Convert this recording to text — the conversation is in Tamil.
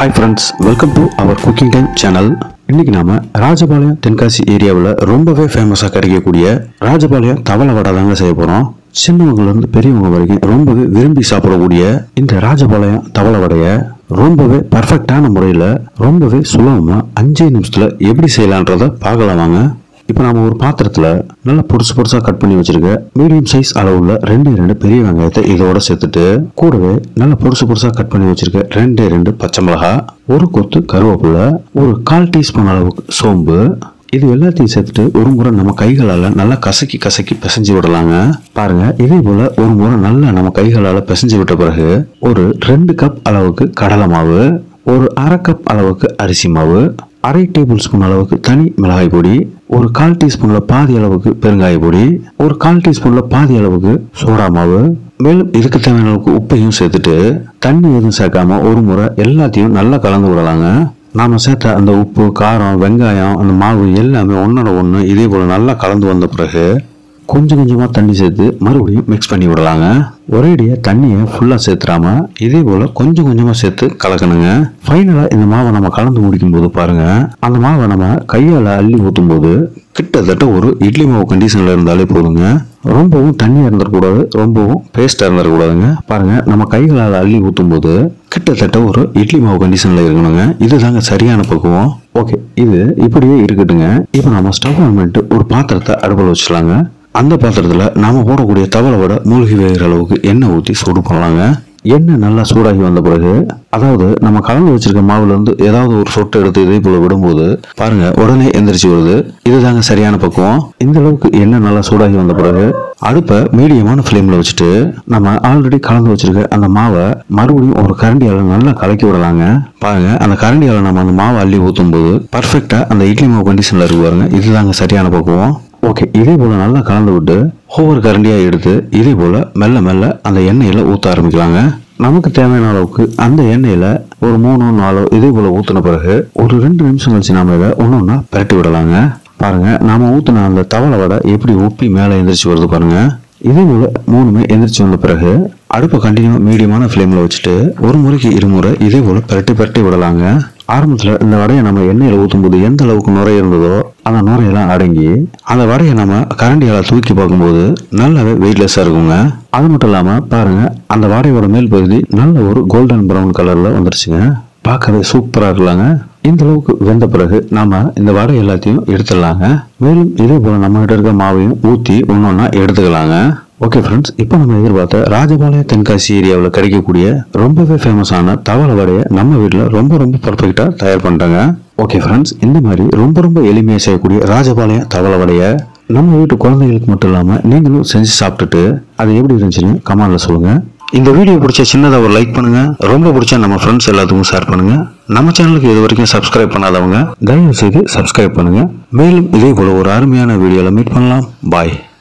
hi friends welcome to our cooking time channel இன்னைக்கு நாம ராஜபாளையம் தென்காசி ஏரியாவில் ரொம்பவே ஃபேமஸாக கிடைக்கக்கூடிய ராஜபாளையம் தவளை வடை தாங்க செய்ய போகிறோம் சின்னவங்கல இருந்து பெரியவங்க வரைக்கும் ரொம்பவே விரும்பி சாப்பிடக்கூடிய இந்த ராஜபாளையம் தவளை வடையை ரொம்பவே பர்ஃபெக்டான முறையில் ரொம்பவே சுலபமாக அஞ்சே நிமிஷத்தில் எப்படி செய்யலான்றதை பார்க்கலாம் வாங்க இப்போ நாம ஒரு பாத்திரத்துல நல்லா பொடிசு பொடிசா கட் பண்ணி வச்சிருக்க மீடியம் சைஸ் அளவுள்ள ரெண்டு ரெண்டு பெரிய வெங்காயத்தை இதோட சேர்த்துட்டு கூடவே நல்லா பொடிசு பொடிசா கட் பண்ணி வச்சிருக்க ரெண்டே ரெண்டு பச்சை மிளகாய் ஒரு கொத்து கருவேப்பிலை ஒரு கால் டீஸ்பூன் அளவுக்கு சோம்பு இது எல்லாத்தையும் சேர்த்துட்டு ஒரு முறை நம்ம கைகளால நல்லா கசக்கி கசக்கி பிசைஞ்சு விடலாங்க பாருங்க இதே போல ஒரு முறை நல்லா நம்ம கைகளால பிசைஞ்சு விட்ட பிறகு ஒரு ரெண்டு கப் அளவுக்கு கடலை மாவு ஒரு அரை கப் அளவுக்கு அரிசி மாவு அரை டேபிள் ஸ்பூன் அளவுக்கு தனி மிளகாய் பொடி ஒரு கால் டீஸ்பூன்ல பாதி அளவுக்கு பெருங்காய பொடி ஒரு கால் டீஸ்பூன்ல பாதி அளவுக்கு சோடா மாவு மேலும் இதுக்கு தேவையான அளவுக்கு உப்பையும் சேர்த்துட்டு தண்ணி எதுவும் சேர்க்காம ஒரு முறை எல்லாத்தையும் நல்லா கலந்து விடலாங்க நாம சேர்த்த அந்த உப்பு காரம் வெங்காயம் அந்த மாவு எல்லாமே ஒன்னோட ஒன்று இதே போல நல்லா கலந்து வந்த பிறகு கொஞ்சம் கொஞ்சமாக தண்ணி சேர்த்து மறுபடியும் மிக்ஸ் பண்ணி விடலாங்க ஒரேடியாக தண்ணியை ஃபுல்லாக சேர்த்துறாம இதே போல் கொஞ்சம் கொஞ்சமாக சேர்த்து கலக்கணுங்க ஃபைனலாக இந்த மாவை நம்ம கலந்து முடிக்கும் போது பாருங்க அந்த மாவை நம்ம கையால் அள்ளி ஊற்றும் போது கிட்டத்தட்ட ஒரு இட்லி மாவு கண்டிஷனில் இருந்தாலே போதுங்க ரொம்பவும் தண்ணியாக இருந்துடக்கூடாது ரொம்பவும் பேஸ்ட்டாக இருந்துடக்கூடாதுங்க பாருங்க நம்ம கைகளால் அள்ளி ஊற்றும் போது கிட்டத்தட்ட ஒரு இட்லி மாவு கண்டிஷனில் இருக்கணுங்க இதுதாங்க சரியான பக்குவம் ஓகே இது இப்படியே இருக்கட்டுங்க இப்போ நம்ம ஸ்டவ் ஆன் பண்ணிட்டு ஒரு பாத்திரத்தை அடுப்பில் வச்சுலாங்க அந்த பாத்திரத்தில் நாம போடக்கூடிய தவளை வடை மூழ்கி வேகிற அளவுக்கு எண்ணெய் ஊற்றி சூடு பண்ணலாங்க எண்ணெய் நல்லா சூடாகி வந்த பிறகு அதாவது நம்ம கலந்து வச்சிருக்க மாவுல இருந்து ஏதாவது ஒரு சொட்டு எடுத்து இதே போல விடும்போது பாருங்க உடனே எந்திரிச்சு வருது இதுதாங்க சரியான பக்குவம் இந்த அளவுக்கு எண்ணெய் நல்லா சூடாகி வந்த பிறகு அடுப்பை மீடியமான ஃப்ளேமில் வச்சுட்டு நம்ம ஆல்ரெடி கலந்து வச்சிருக்க அந்த மாவை மறுபடியும் ஒரு கரண்டியால் நல்லா கலக்கி விடலாங்க பாருங்க அந்த கரண்டியால் நம்ம அந்த மாவை அள்ளி ஊற்றும் போது பர்ஃபெக்டாக அந்த இட்லி மாவு கண்டிஷனில் இருக்கு பாருங்க இதுதாங்க சரியான பக்குவம் ஓகே இதே போல நல்லா கலந்து விட்டு ஒவ்வொரு கரண்டியா எடுத்து இதே போல மெல்ல மெல்ல அந்த எண்ணெயில ஊத்த ஆரம்பிக்கலாங்க நமக்கு தேவையான அளவுக்கு அந்த எண்ணெயில ஒரு மூணு நாலோ இதே போல ஊத்தின பிறகு ஒரு ரெண்டு நிமிஷம் கழிச்சு நாம இதை ஒன்னொன்னா பரட்டி விடலாங்க பாருங்க நாம ஊத்தின அந்த தவளை வடை எப்படி உப்பி மேலே எந்திரிச்சு வருது பாருங்க இதே போல மூணுமே எந்திரிச்சு வந்த பிறகு அடுப்பை கண்டினியூ மீடியமான ஃப்ளேமில் வச்சுட்டு ஒரு முறைக்கு இருமுறை இதே போல பரட்டி பரட்டி விடலாங்க ஆரம்பத்தில் இந்த வடையை நம்ம எண்ணெயில் ஊற்றும் போது எந்த அளவுக்கு நுரை இருந்ததோ அந்த நுரையெல்லாம் அடங்கி அந்த வடையை நம்ம கரண்டியால் தூக்கி பார்க்கும்போது நல்லாவே வெயிட்லெஸ்ஸாக இருக்குங்க அது மட்டும் இல்லாமல் பாருங்க அந்த வடையோட மேல் பகுதி நல்ல ஒரு கோல்டன் ப்ரௌன் கலரில் வந்துருச்சுங்க பார்க்கவே சூப்பராக இருக்கலாங்க இந்த அளவுக்கு வெந்த பிறகு நாம இந்த வடை எல்லாத்தையும் எடுத்துடலாங்க மேலும் இதே போல நம்ம கிட்ட இருக்க மாவையும் ஊற்றி ஒன்னொன்னா எடுத்துக்கலாங்க ஓகே ஃப்ரெண்ட்ஸ் இப்போ நம்ம எதிர்பார்த்த ராஜபாளையம் தென்காசி ஏரியாவில் கிடைக்கக்கூடிய ரொம்பவே ஃபேமஸான தவளை வடையை நம்ம வீட்டில் ரொம்ப ரொம்ப பர்ஃபெக்டாக தயார் பண்ணிட்டாங்க ஓகே ஃப்ரெண்ட்ஸ் இந்த மாதிரி ரொம்ப ரொம்ப எளிமையாக செய்யக்கூடிய ராஜபாளையம் தவளை வடையை நம்ம வீட்டு குழந்தைகளுக்கு மட்டும் இல்லாமல் நீங்களும் செஞ்சு சாப்பிட்டுட்டு அது எப்படி இருந்துச்சுன்னு கமெண்ட்ல சொல்லுங்கள் இந்த வீடியோ பிடிச்ச சின்னதாக ஒரு லைக் பண்ணுங்க ரொம்ப பிடிச்சா நம்ம ஃப்ரெண்ட்ஸ் எல்லாத்துக்கும் ஷேர் பண்ணுங்க நம்ம சேனலுக்கு இது வரைக்கும் சப்ஸ்கிரைப் பண்ணாதவங்க தயவு செய்து சப்ஸ்கிரைப் பண்ணுங்க மேலும் இதே போல ஒரு அருமையான வீடியோவில் மீட் பண்ணலாம் பாய்